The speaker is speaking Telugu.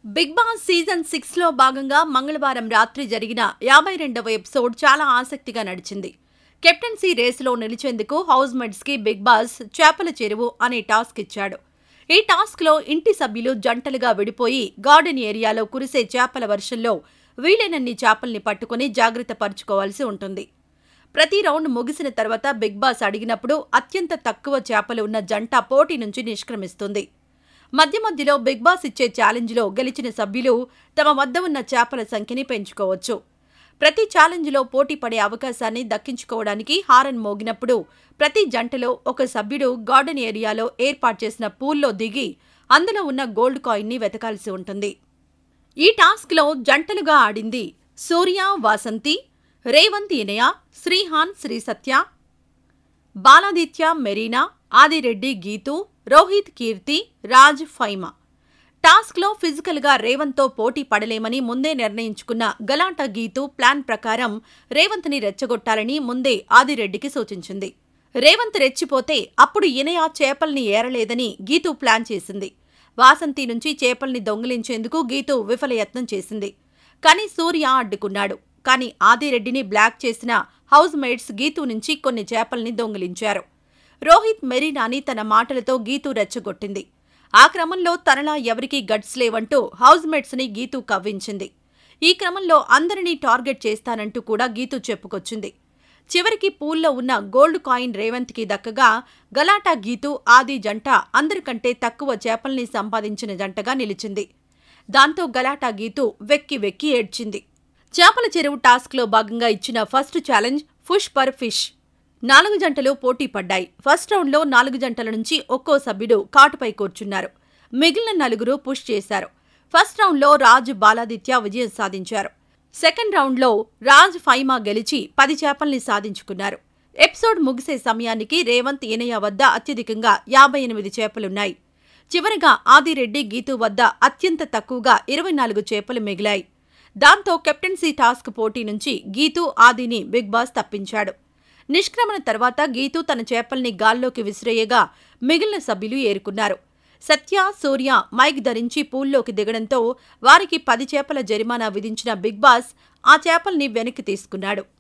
బిగ్ బాస్ సీజన్ సిక్స్ లో భాగంగా మంగళవారం రాత్రి జరిగిన యాభై రెండవ ఎపిసోడ్ చాలా ఆసక్తిగా నడిచింది కెప్టెన్సీ రేసులో నిలిచేందుకు హౌస్ మేట్స్ కి బిగ్ బాస్ చేపల చెరువు అనే టాస్క్ ఇచ్చాడు ఈ టాస్క్ లో ఇంటి సభ్యులు జంటలుగా విడిపోయి గార్డెన్ ఏరియాలో కురిసే చేపల వర్షంలో వీలైనన్ని చేపల్ని పట్టుకుని జాగ్రత్త పరుచుకోవాల్సి ఉంటుంది ప్రతి రౌండ్ ముగిసిన తర్వాత బిగ్ బాస్ అడిగినప్పుడు అత్యంత తక్కువ చేపలు ఉన్న జంట పోటీ నుంచి నిష్క్రమిస్తుంది మధ్య మధ్యలో బిగ్ బాస్ ఇచ్చే ఛాలెంజ్లో గెలిచిన సభ్యులు తమ వద్ద ఉన్న చేపల సంఖ్యని పెంచుకోవచ్చు ప్రతి ఛాలెంజ్లో పోటీ పడే అవకాశాన్ని దక్కించుకోవడానికి హారన్ మోగినప్పుడు ప్రతి జంటలో ఒక సభ్యుడు గార్డెన్ ఏరియాలో ఏర్పాటు చేసిన పూల్లో దిగి అందులో ఉన్న గోల్డ్ కాయిన్ని వెతకాల్సి ఉంటుంది ఈ టాస్క్లో జంటలుగా ఆడింది సూర్య వాసంతి రేవంత్ ఇనయ శ్రీహాన్ శ్రీ సత్య బాలాదిత్య మెరీనా ఆదిరెడ్డి గీతు రోహిత్ కీర్తి రాజ్ ఫైమా టాస్క్లో ఫిజికల్గా రేవంత్తో పోటీ పడలేమని ముందే నిర్ణయించుకున్న గలాట గీతు ప్లాన్ ప్రకారం రేవంత్ని రెచ్చగొట్టాలని ముందే ఆదిరెడ్డికి సూచించింది రేవంత్ రెచ్చిపోతే అప్పుడు ఇనయ చేపల్ని ఏరలేదని గీతు ప్లాన్ చేసింది వాసంతి నుంచి చేపల్ని దొంగిలించేందుకు గీతు విఫలయత్నం చేసింది కానీ సూర్య అడ్డుకున్నాడు కానీ ఆదిరెడ్డిని బ్లాక్ చేసిన హౌస్ మేట్స్ గీతు నుంచి కొన్ని చేపల్ని దొంగిలించారు రోహిత్ మెరీనాని తన మాటలతో గీతు రెచ్చగొట్టింది ఆ క్రమంలో తనలా ఎవరికీ గట్స్ లేవంటూ హౌస్ మేట్స్ ని గీతు కవ్వించింది ఈ క్రమంలో అందరినీ టార్గెట్ చేస్తానంటూ కూడా గీతు చెప్పుకొచ్చింది చివరికి పూల్లో ఉన్న గోల్డ్ కాయిన్ రేవంత్కి దక్కగా గలాటా గీతు ఆది జంట అందరికంటే తక్కువ చేపల్ని సంపాదించిన జంటగా నిలిచింది దాంతో గలాటా గీతు వెక్కి వెక్కి ఏడ్చింది చేపల చెరువు టాస్క్లో భాగంగా ఇచ్చిన ఫస్ట్ ఛాలెంజ్ ఫుష్ పర్ ఫిష్ నాలుగు జంటలు పోటీ పడ్డాయి ఫస్ట్ రౌండ్లో నాలుగు జంటల నుంచి ఒక్కో సభ్యుడు కాటుపై కూర్చున్నారు మిగిలిన నలుగురు పుష్ చేశారు ఫస్ట్ రౌండ్లో రాజ్ బాలాదిత్య విజయం సాధించారు సెకండ్ రౌండ్లో రాజ్ ఫైమా గెలిచి పది చేపల్ని సాధించుకున్నారు ఎపిసోడ్ ముగిసే సమయానికి రేవంత్ ఇనయ వద్ద అత్యధికంగా యాభై ఎనిమిది చేపలున్నాయి చివరగా ఆదిరెడ్డి గీతు వద్ద అత్యంత తక్కువగా ఇరవై నాలుగు చేపలు మిగిలాయి దాంతో కెప్టెన్సీ టాస్క్ పోటీ నుంచి గీతు ఆదిని బిగ్ బాస్ తప్పించాడు నిష్క్రమణ తర్వాత గీతు తన చేపల్ని గాల్లోకి విసిరేయగా మిగిలిన సభ్యులు ఏరుకున్నారు సత్య సూర్య మైక్ ధరించి పూల్లోకి దిగడంతో వారికి పది చేపల జరిమానా విధించిన బిగ్ బాస్ ఆ చేపల్ని వెనక్కి తీసుకున్నాడు